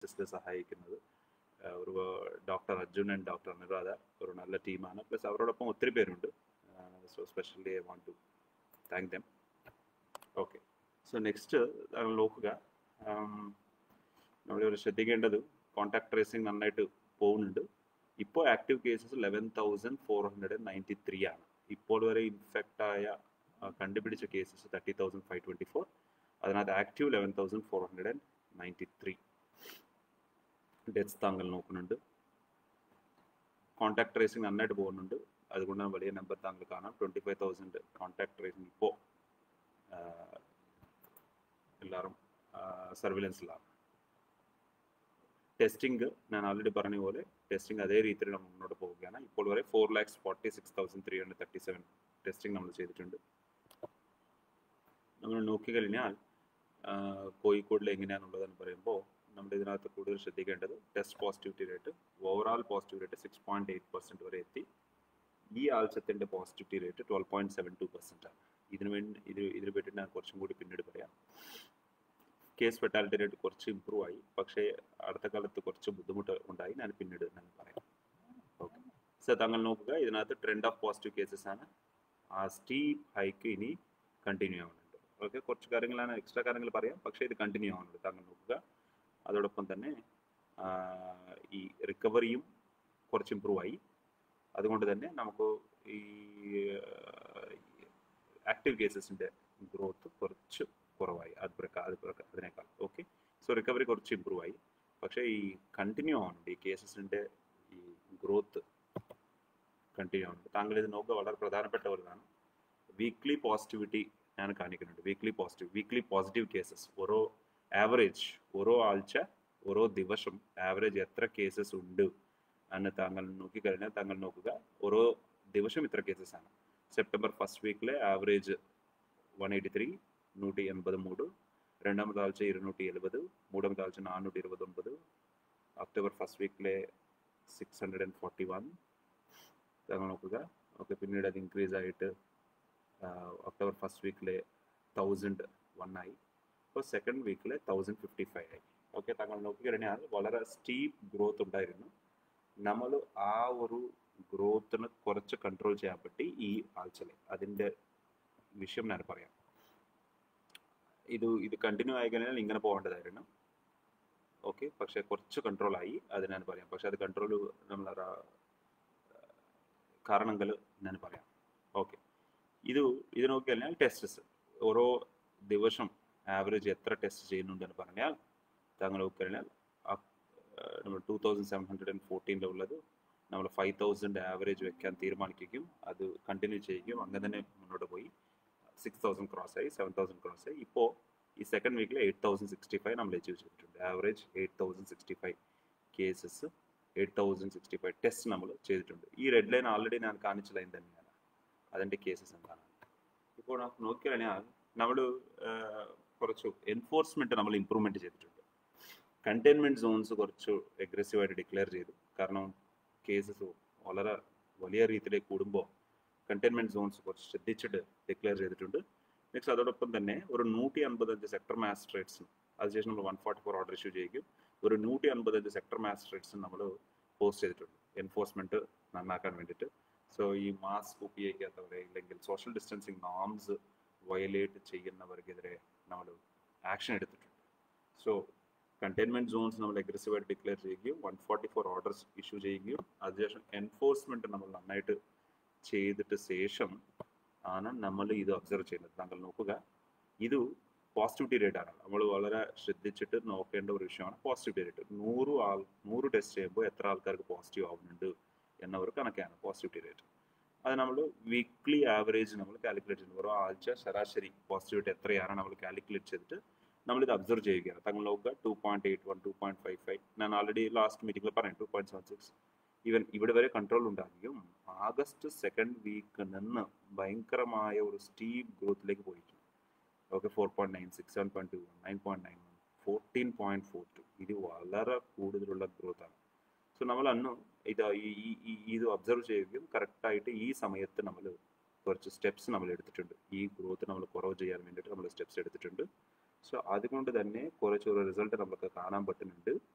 അനാലിസിസിൽ സഹായിക്കുന്നത് ആ, ഒരു doctor Arjun and doctor Anuradha ഒരു നല്ല ടീമാണ് പ്ലസ് അവരോടൊപ്പം ഒത്തിരി പേരുണ്ട് so specially I want to thank them okay so next താങ്കൾ നോക്കുക നമ്മളിവിടെ ശ്രദ്ധിക്കേണ്ടത് കോൺടാക്ട് ട്രേസിങ് നന്നായിട്ട് പോകുന്നുണ്ട് ഇപ്പോൾ active cases eleven thousand four hundred ninety three ആണ് ഇപ്പോൾ വരെ ഇൻഫെക്റ്റ് ആയ ആ, കണ്ടുപിടിച്ച cases thirty thousand five twenty four അതിനകത്ത് active eleven thousand four hundred and ninety three deaths താങ്കൾ നോക്കുന്നുണ്ട് കോൺടാക്ട് ട്രേസിങ് നന്നായിട്ട് പോകുന്നുണ്ട് അതുകൊണ്ടാണ് വലിയ നമ്പർ താങ്കൾ കാണാം twenty five thousand contact tracing ഇപ്പോൾ എല്ലാവരും സർവിലൻസിലാണ് ടെസ്റ്റിംഗ് ഞാൻ ഓൾറെഡി പറഞ്ഞ പോലെ ടെസ്റ്റിംഗ് അതേ രീതിയിൽ നമ്മൾ മുന്നോട്ട് പോവുകയാണ് ഇപ്പോൾ വരെ four lakhs forty six thousand three hundred thirty seven testing നമ്മൾ ചെയ്തിട്ടുണ്ട് നമ്മൾ നോക്കിക്കഴിഞ്ഞാൽ ആ, കോഴിക്കോടിൽ എങ്ങനെയാണെന്നുള്ളതെന്ന് പറയുമ്പോൾ നമ്മൾ ഇതിനകത്ത് കൂടുതൽ ശ്രദ്ധിക്കേണ്ടത് test positivity rate overall positive rate six point eight percent വരെ എത്തി ഈ ആഴ്ചത്തിൻ്റെ positivity rate twelve point seven two percent ആണ് ഇതിനു വേണ്ടി ഇത് ഇതിനെ പറ്റി ഞാൻ കുറച്ചും കൂടി പിന്നീട് പറയാം കേസ് ഫെറ്റാലിറ്റി റേറ്റ് കുറച്ച് ഇമ്പ്രൂവ് ആയി പക്ഷേ അടുത്ത കാലത്ത് കുറച്ച് ബുദ്ധിമുട്ട് ഉണ്ടായി ഞാൻ പിന്നീട് ഞാൻ പറയാം ഓക്കെ സർ താങ്കൾ നോക്കുക ഇതിനകത്ത് ട്രെൻഡ് ഓഫ് പോസിറ്റീവ് കേസസ് ആണ് ആ സ്റ്റീപ്പ് ഹൈക്ക് ഇനി കണ്ടിന്യൂ ആവുന്നുണ്ട് ഓക്കെ കുറച്ച് കാര്യങ്ങളാണ് എക്സ്ട്രാ കാര്യങ്ങൾ പറയാം പക്ഷേ ഇത് കണ്ടിന്യൂ ആവുന്നുണ്ട് താങ്കൾ നോക്കുക അതോടൊപ്പം തന്നെ ആ, ഈ റിക്കവറിയും കുറച്ച് ഇമ്പ്രൂവ് ആയി അതുകൊണ്ട് തന്നെ നമുക്ക് ഈ ആക്റ്റീവ് കേസസിൻ്റെ ഗ്രോത്ത് കുറച്ച് കുറവായി അത് പ്രകാ അത് പ്രകാ അതിനേക്കാൾ ഓക്കെ സോ റിക്കവറി കുറച്ച് ഇമ്പ്രൂവ് ആയി പക്ഷേ ഈ കണ്ടിന്യൂ ആവുന്നുണ്ട് ഈ കേസസിൻ്റെ ഈ ഗ്രോത്ത് കണ്ടിന്യൂ ആവുന്നുണ്ട് താങ്കൾ ഇത് നോക്കുക വളരെ പ്രധാനപ്പെട്ട ഒന്നാണ് വീക്ക്ലി പോസിറ്റിവിറ്റി ഞാൻ കാണിക്കുന്നുണ്ട് weekly positive weekly positive cases ഓരോ ആവറേജ് ഓരോ ആഴ്ച ഓരോ ദിവസം ആവറേജ് എത്ര കേസസ് ഉണ്ട് എന്ന് താങ്കൾ നോക്കിക്കഴിഞ്ഞാൽ താങ്കൾ നോക്കുക ഓരോ ദിവസം ഇത്ര കേസസ് ആണ് സെപ്റ്റംബർ ഫസ്റ്റ് വീക്കിലെ ആവറേജ് വൺ എയ്റ്റി ത്രീ നൂറ്റി എൺപത് മൂട് രണ്ടാമത്തെ ആഴ്ച ഇരുന്നൂറ്റി എഴുപത് മൂന്നാമത്തെ ആഴ്ച നാനൂറ്റി ഇരുപത്തൊമ്പത് ഒക്ടോബർ ഫസ്റ്റ് വീക്കിലെ six hundred and forty one താങ്കൾ നോക്കുക ഓക്കെ പിന്നീട് അത് ഇൻക്രീസ് ആയിട്ട് ഒക്ടോബർ ഫസ്റ്റ് വീക്കിലെ തൗസൻഡ് വൺ ആയി അപ്പോൾ സെക്കൻഡ് വീക്കിലെ തൗസൻഡ് ഫിഫ്റ്റി ഫൈവ് ആയി ഓക്കെ താങ്കൾ നോക്കിക്കഴിഞ്ഞാൽ വളരെ സ്റ്റീപ്പ് ഗ്രോത്ത് ഉണ്ടായിരുന്നു നമ്മൾ ആ ഒരു ഗ്രോത്തിനെ കുറച്ച് കൺട്രോൾ ചെയ്യാൻ പറ്റി ഈ ആഴ്ചയിൽ അതിൻ്റെ വിഷയം ഞാൻ പറയാം ഇത് ഇത് കണ്ടിന്യൂ ആയി കഴിഞ്ഞാൽ ഇങ്ങനെ പോകേണ്ടതായിരുന്നു ഓക്കെ പക്ഷേ കുറച്ച് കൺട്രോൾ ആയി അത് ഞാൻ പറയാം പക്ഷെ അത് കൺട്രോൾ നമ്മൾ കാരണങ്ങൾ ഞാൻ പറയാം ഓക്കെ ഇത് ഇത് നോക്കിക്കഴിഞ്ഞാൽ ടെസ്റ്റസ് ഓരോ ദിവസം ആവറേജ് എത്ര ടെസ്റ്റ് ചെയ്യുന്നുണ്ടെന്ന് പറഞ്ഞാൽ താങ്കൾ നോക്കിക്കഴിഞ്ഞാൽ നമ്മൾ two thousand seven hundred and ഫോർട്ടീനിൽ ഉള്ളത് നമ്മൾ ഫൈവ് തൗസൻഡ് ആവറേജ് വെക്കാൻ തീരുമാനിക്കുകയും അത് കണ്ടിന്യൂ ചെയ്യുകയും അങ്ങനെ തന്നെ മുന്നോട്ട് പോയി സിക്സ് തൗസൻഡ് ക്രോസ് ആയി സെവൻ തൗസൻഡ് ക്രോസ് ആയി ഇപ്പോൾ ഈ സെക്കൻഡ് വീക്കിൽ എയ്റ്റ് തൗസൻഡ് സിക്സ്റ്റി ഫൈവ് നമ്മൾ അച്ചീവ് ചെയ്തിട്ടുണ്ട് average eight thousand sixty five cases eight thousand sixty five test നമ്മൾ ചെയ്തിട്ടുണ്ട് ഈ റെഡ് ലൈൻ ഓൾറെഡി ഞാൻ കാണിച്ച ലൈൻ തന്നെയാണ് അതിൻ്റെ കേസസ് എന്താണ് ഇപ്പോൾ നമുക്ക് നോക്കിക്കഴിഞ്ഞാൽ നമ്മൾ കുറച്ച് എൻഫോഴ്സ്മെൻറ്റ് നമ്മൾ ഇമ്പ്രൂവ്മെൻറ്റ് ചെയ്തിട്ടുണ്ട് കണ്ടെയ്ൻമെൻറ്റ് സോൺസ് കുറച്ച് അഗ്രസീവായിട്ട് ഡിക്ലെയർ ചെയ്തു കാരണം കേസസ് വളരെ വലിയ രീതിയിലേക്ക് കൂടുമ്പോൾ കണ്ടെയ്ൻമെൻറ്റ് സോൺസ് കുറച്ച് ശ്രദ്ധിച്ചിട്ട് ഡിക്ലെയർ ചെയ്തിട്ടുണ്ട് നെക്സ്റ്റ് അതോടൊപ്പം തന്നെ ഒരു നൂറ്റി അൻപത്തഞ്ച് സെക്ടർ മാജിസ്ട്രേറ്റ്സും അതിനുശേഷം നമ്മൾ one forty four order issue ചെയ്യുകയും ഒരു നൂറ്റി അൻപത്തഞ്ച് സെക്ടർ മാജിസ്ട്രേറ്റ്സും നമ്മൾ പോസ്റ്റ് ചെയ്തിട്ടുണ്ട് എൻഫോഴ്സ്മെൻറ്റ് നന്നാക്കാൻ വേണ്ടിയിട്ട് സോ ഈ മാസ്ക് ഉപയോഗിക്കാത്തവരെ ഇല്ലെങ്കിൽ സോഷ്യൽ ഡിസ്റ്റൻസിങ് നോംസ് വയലേറ്റ് ചെയ്യുന്നവർക്കെതിരെ നമ്മൾ ആക്ഷൻ എടുത്തിട്ടുണ്ട് സോ കണ്ടെയ്ൻമെന്റ് സോൺസ് നമ്മൾ അഗ്രസീവായിട്ട് ഡിക്ലെയർ ചെയ്യുകയും one forty four orders issue ചെയ്യുകയും അതിനുശേഷം എൻഫോഴ്സ്മെന്റ് നമ്മൾ നന്നായിട്ട് ചെയ്തിട്ട് ശേഷം ആണ് നമ്മൾ ഇത് ഒബ്സർവ് ചെയ്യുന്നത് താങ്കൾ നോക്കുക ഇത് പോസിറ്റിവിറ്റി റേറ്റ് ആണ് നമ്മൾ വളരെ ശ്രദ്ധിച്ചിട്ട് നോക്കേണ്ട ഒരു വിഷയമാണ് പോസിറ്റിവിറ്റി റേറ്റ് നൂറ് ആൾ നൂറ് ടെസ്റ്റ് ചെയ്യുമ്പോൾ എത്ര ആൾക്കാർക്ക് പോസിറ്റീവ് ആവുന്നുണ്ട് എന്ന ഒരു കണക്കാണ് പോസിറ്റിവിറ്റി റേറ്റ് അത് നമ്മൾ വീക്ക്ലി ആവറേജ് നമ്മൾ കാൽക്കുലേറ്റ് ചെയ്യുന്നു ഓരോ ആഴ്ച ശരാശരി പോസിറ്റിവിറ്റി എത്രയാണ് നമ്മൾ കാൽക്കുലേറ്റ് ചെയ്തിട്ട് നമ്മളിത് അബ്സർവ് ചെയ്യുകയാണ് താങ്കൾ നോക്കുക two point eight one two point five five ഞാൻ ഓൾറെഡി ലാസ്റ്റ് മീറ്റിംഗിൽ പറയാം two point seven six even ഇവിടെ വരെ കൺട്രോൾ ഉണ്ടാകുകയും ആഗസ്റ്റ് സെക്കൻഡ് വീക്ക് നിന്ന് ഭയങ്കരമായ ഒരു സ്റ്റീപ്പ് ഗ്രോത്തിലേക്ക് പോയിട്ടുണ്ട് okay four point nine six seven point two one nine point nine one fourteen point four two ഇത് വളരെ കൂടുതലുള്ള ഗ്രോത്ത് ആണ് സോ നമ്മൾ അന്ന് ഇത് ഈ ഈ- ഈ ഇത് ഒബ്സർവ് ചെയ്യുകയും കറക്റ്റായിട്ട് ഈ സമയത്ത് നമ്മൾ കുറച്ച് സ്റ്റെപ്സ് നമ്മൾ എടുത്തിട്ടുണ്ട് ഈ ഗ്രോത്ത് നമ്മൾ കുറവ് ചെയ്യാൻ വേണ്ടിയിട്ട് നമ്മൾ സ്റ്റെപ്സ് എടുത്തിട്ടുണ്ട് സോ അതുകൊണ്ട് തന്നെ കുറച്ചൊരു റിസൾട്ട് നമുക്ക് കാണാൻ പറ്റുന്നുണ്ട്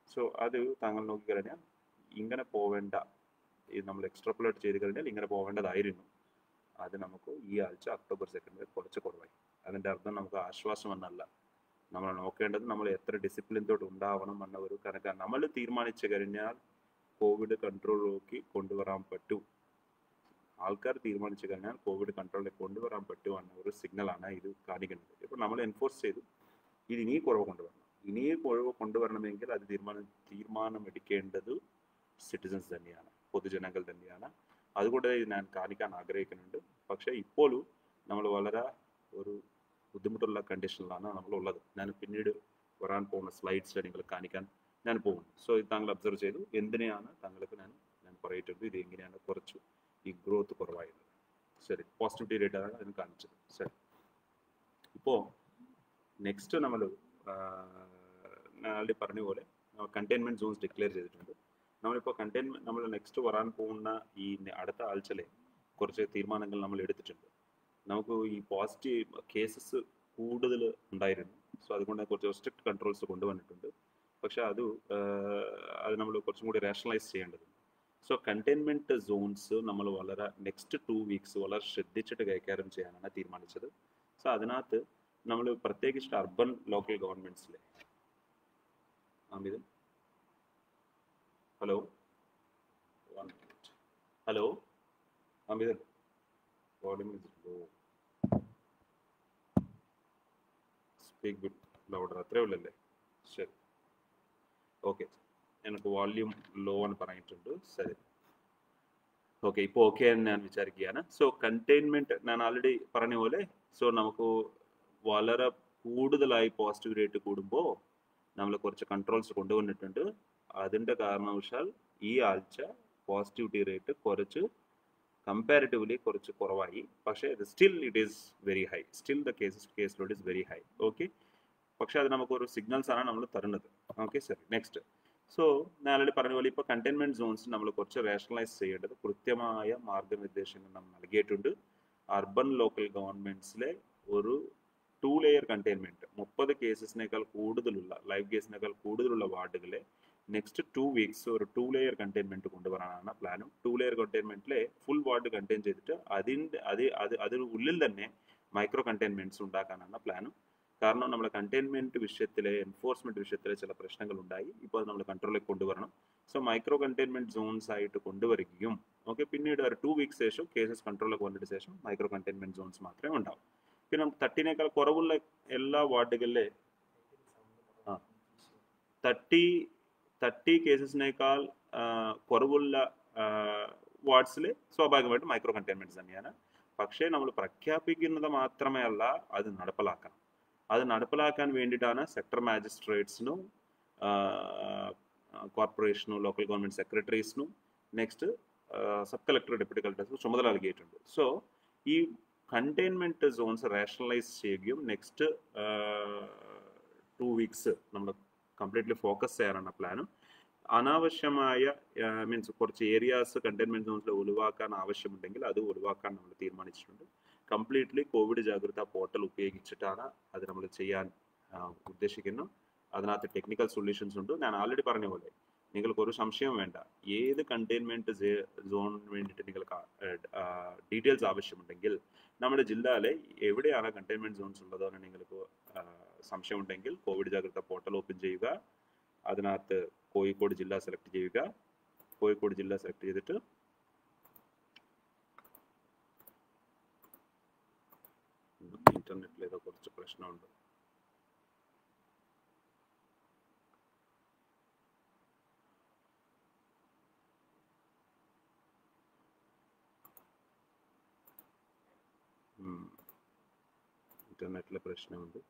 സോ അത് താങ്കൾ നോക്കിക്കഴിഞ്ഞാൽ ഇങ്ങനെ പോവേണ്ട ഇത് നമ്മൾ എക്സ്ട്രാപ്പുലേറ്റ് ചെയ്ത് കഴിഞ്ഞാൽ ഇങ്ങനെ പോവേണ്ടതായിരുന്നു അത് നമുക്ക് ഈ ആഴ്ച ഒക്ടോബർ സെക്കൻഡ് കുറച്ച് കുറവായി അതിൻ്റെ അർത്ഥം നമുക്ക് ആശ്വാസം എന്നല്ല നമ്മൾ നോക്കേണ്ടത് നമ്മൾ എത്ര ഡിസിപ്ലിൻ തൊട്ട് ഉണ്ടാവണം എന്ന ഒരു കണക്കാണ് നമ്മൾ തീരുമാനിച്ചു കഴിഞ്ഞാൽ കോവിഡ് കൺട്രോളിലേക്ക് കൊണ്ടുവരാൻ പറ്റും ആൾക്കാർ തീരുമാനിച്ചു കഴിഞ്ഞാൽ കോവിഡ് കൺട്രോളിൽ കൊണ്ടുവരാൻ പറ്റും എന്ന ഒരു സിഗ്നലാണ് ഇത് കാണിക്കുന്നത് ഇപ്പോൾ നമ്മൾ എൻഫോഴ്സ് ചെയ്തു ഇത് ഇനി കുറവ് കൊണ്ടുവരണം ഇനി കുറവ് കൊണ്ടുവരണമെങ്കിൽ അത് തീരുമാനം തീരുമാനമെടുക്കേണ്ടത് സിറ്റിസൺസ് തന്നെയാണ് പൊതുജനങ്ങൾ തന്നെയാണ് അതുകൊണ്ട് ഞാൻ കാണിക്കാൻ ആഗ്രഹിക്കുന്നുണ്ട് പക്ഷേ ഇപ്പോഴും നമ്മൾ വളരെ ഒരു ബുദ്ധിമുട്ടുള്ള കണ്ടീഷനിലാണ് നമ്മളുള്ളത് ഞാൻ പിന്നീട് വരാൻ പോകുന്ന സ്ലൈഡ്സ് നിങ്ങൾ കാണിക്കാൻ ഞാൻ പോകുന്നു സോ ഇത് താങ്കൾ അബ്സർവ് ചെയ്തു എന്തിനെയാണ് താങ്കൾക്ക് ഞാൻ ഞാൻ പറയിട്ടുണ്ട് ഇത് എങ്ങനെയാണ് കുറച്ചു ഈ ഗ്രോത്ത് കുറവായത് ശരി പോസിറ്റിവിറ്റി റേറ്റ് ആണ് അതിന് കാണിച്ചത് ശരി ഇപ്പോൾ നെക്സ്റ്റ് നമ്മൾ ഞാൻ ആൾറെഡി പറഞ്ഞ പോലെ കണ്ടെയ്ൻമെന്റ് സോൺസ് ഡിക്ലെയർ ചെയ്തിട്ടുണ്ട് നമ്മളിപ്പോൾ കണ്ടെയ്ൻമെന്റ് നമ്മൾ നെക്സ്റ്റ് വരാൻ പോകുന്ന ഈ അടുത്ത ആഴ്ചയിലെ കുറച്ച് തീരുമാനങ്ങൾ നമ്മൾ എടുത്തിട്ടുണ്ട് നമുക്ക് ഈ പോസിറ്റീവ് കേസസ് കൂടുതൽ ഉണ്ടായിരുന്നു സോ അതുകൊണ്ട് കുറച്ച് സ്ട്രിക്ട് കൺട്രോൾസ് കൊണ്ടുവന്നിട്ടുണ്ട് പക്ഷെ അത് അത് നമ്മൾ കുറച്ചും കൂടി റേഷണലൈസ് ചെയ്യേണ്ടതുണ്ട് സോ കണ്ടെയ്ൻമെന്റ് സോൺസ് നമ്മൾ വളരെ നെക്സ്റ്റ് ടു വീക്സ് വളരെ ശ്രദ്ധിച്ചിട്ട് കൈകാര്യം ചെയ്യാനാണ് തീരുമാനിച്ചത് സോ അതിനകത്ത് നമ്മൾ പ്രത്യേകിച്ച് അർബൻ ലോക്കൽ ഗവൺമെന്റ്സിലെ Amit hello hello Amit volume is low speak bit louder അത്രേ ഉള്ളല്ലേ ശരി ഓക്കെ എനിക്ക് വോള്യൂം ലോ എന്ന് പറഞ്ഞിട്ടുണ്ട് ശരി ഓക്കെ ഇപ്പോൾ ഓക്കെ എന്ന് ഞാൻ വിചാരിക്കുകയാണ് സോ കണ്ടെയ്ൻമെന്റ് ഞാൻ ആൾറെഡി പറഞ്ഞ പോലെ സോ നമുക്ക് വളരെ കൂടുതലായി പോസിറ്റീവ് റേറ്റ് കൂടുമ്പോൾ നമ്മൾ കുറച്ച് കൺട്രോൾസ് കൊണ്ടുവന്നിട്ടുണ്ട് അതിൻ്റെ കാരണവശാൽ ഈ ആഴ്ച പോസിറ്റിവിറ്റി റേറ്റ് കുറച്ച് കമ്പാരിറ്റീവ്ലി കുറച്ച് കുറവായി പക്ഷേ ഇത് still it is very high still the cases case load is very high okay പക്ഷേ അത് നമുക്കൊരു സിഗ്നൽസ് ആണ് നമ്മൾ തരുന്നത് ഓക്കെ ശരി നെക്സ്റ്റ് സോ ഞാൻ ആൾറെഡി പറഞ്ഞ പോലെ ഇപ്പോൾ കണ്ടെയ്ൻമെന്റ് സോൺസ് നമ്മൾ കുറച്ച് റേഷണലൈസ് ചെയ്യേണ്ടത് കൃത്യമായ മാർഗനിർദ്ദേശങ്ങൾ നമ്മൾ നൽകിയിട്ടുണ്ട് അർബൻ ലോക്കൽ ഗവൺമെന്റ്സിലെ ഒരു ടു ലെയർ കണ്ടെയ്ൻമെന്റ് മുപ്പത് കേസസിനേക്കാൾ കൂടുതലുള്ള ലൈവ് കേസിനേക്കാൾ കൂടുതലുള്ള വാർഡുകളെ നെക്സ്റ്റ് ടു വീക്സ് ഒരു ടു ലെയർ കണ്ടെയ്ൻമെന്റ് കൊണ്ടുവരാനാണ് പ്ലാനും ടു ലെയർ കണ്ടെയ്ൻമെന്റിലെ ഫുൾ വാർഡ് കണ്ടെയ്ൻ ചെയ്തിട്ട് അതിൻ്റെ അത് അത് അതിന് ഉള്ളിൽ തന്നെ മൈക്രോ കണ്ടെയ്ൻമെന്റ്സ് ഉണ്ടാക്കാനാണ് പ്ലാനും കാരണം നമ്മുടെ കണ്ടെയ്ൻമെന്റ് വിഷയത്തിലെ എൻഫോഴ്സ്മെന്റ് വിഷയത്തിലെ ചില പ്രശ്നങ്ങൾ ഉണ്ടായി ഇപ്പോൾ നമ്മൾ കൺട്രോളിൽ കൊണ്ടുവരണം സോ മൈക്രോ കണ്ടെയ്ൻമെന്റ് സോൺസ് ആയിട്ട് കൊണ്ടുവരികയും ഓക്കെ പിന്നീട് ഒരു ടു വീക്സ് ശേഷം കേസസ് കൺട്രോളിൽ കൊണ്ടിട്ട് ശേഷം മൈക്രോ കണ്ടെയ്ൻമെന്റ് സോൺസ് മാത്രമേ ഉണ്ടാവും പിന്നെ തട്ടിനേക്കാൾ കുറവുള്ള എല്ലാ വാർഡുകളിലെ ആ തട്ടി തട്ടി കേസസിനേക്കാൾ കുറവുള്ള വാർഡ്സിൽ സ്വാഭാവികമായിട്ടും മൈക്രോ കണ്ടെയ്ൻമെന്റ്സ് തന്നെയാണ് പക്ഷേ നമ്മൾ പ്രഖ്യാപിക്കുന്നത് മാത്രമേ അല്ല അത് നടപ്പിലാക്കണം അത് നടപ്പിലാക്കാൻ വേണ്ടിയിട്ടാണ് സെക്ടർ മാജിസ്ട്രേറ്റ്സിനും കോർപ്പറേഷനും ലോക്കൽ ഗവൺമെന്റ് സെക്രട്ടറീസിനും next sub collector deputy collectors ചുമതല നൽകിയിട്ടുണ്ട് സോ ഈ കണ്ടെയ്ൻമെന്റ് സോൺസ് റേഷണലൈസ് ചെയ്യുകയും നെക്സ്റ്റ് ടു വീക്സ് നമ്മൾ കംപ്ലീറ്റ്ലി ഫോക്കസ് ചെയ്യാനാണ് പ്ലാനും അനാവശ്യമായ മീൻസ് കുറച്ച് ഏരിയാസ് കണ്ടെയ്ൻമെന്റ് സോൺസിൽ ഒഴിവാക്കാൻ ആവശ്യമുണ്ടെങ്കിൽ അത് ഒഴിവാക്കാൻ നമ്മൾ തീരുമാനിച്ചിട്ടുണ്ട് കംപ്ലീറ്റ്ലി കോവിഡ് ജാഗ്രത പോർട്ടൽ ഉപയോഗിച്ചിട്ടാണ് അത് നമ്മൾ ചെയ്യാൻ ഉദ്ദേശിക്കുന്നു അതിനകത്ത് ടെക്നിക്കൽ സൊല്യൂഷൻസ് ഉണ്ട് ഞാൻ ആൾറെഡി പറഞ്ഞ പോലെ നിങ്ങൾക്ക് ഒരു സംശയം വേണ്ട ഏത് കണ്ടെയ്ൻമെന്റ് സോണിന് വേണ്ടിയിട്ട് നിങ്ങൾക്ക് ഡീറ്റെയിൽസ് ആവശ്യമുണ്ടെങ്കിൽ നമ്മുടെ ജില്ലയിലെ എവിടെയാണ് കണ്ടെയ്ൻമെന്റ് സോൺസ് ഉള്ളതെന്ന് നിങ്ങൾക്ക് സംശയമുണ്ടെങ്കിൽ കോവിഡ് ജാഗ്രത പോർട്ടൽ ഓപ്പൺ ചെയ്യുക അതിനകത്ത് കോഴിക്കോട് ജില്ല സെലക്ട് ചെയ്യുക കോഴിക്കോട് ജില്ല സെലക്ട് ചെയ്തിട്ട് ഇന്റർനെറ്റിൽ ഏതോ കുറച്ച് പ്രശ്നമുണ്ട് ഇന്റർനെറ്റിലെ പ്രശ്നമുണ്ട്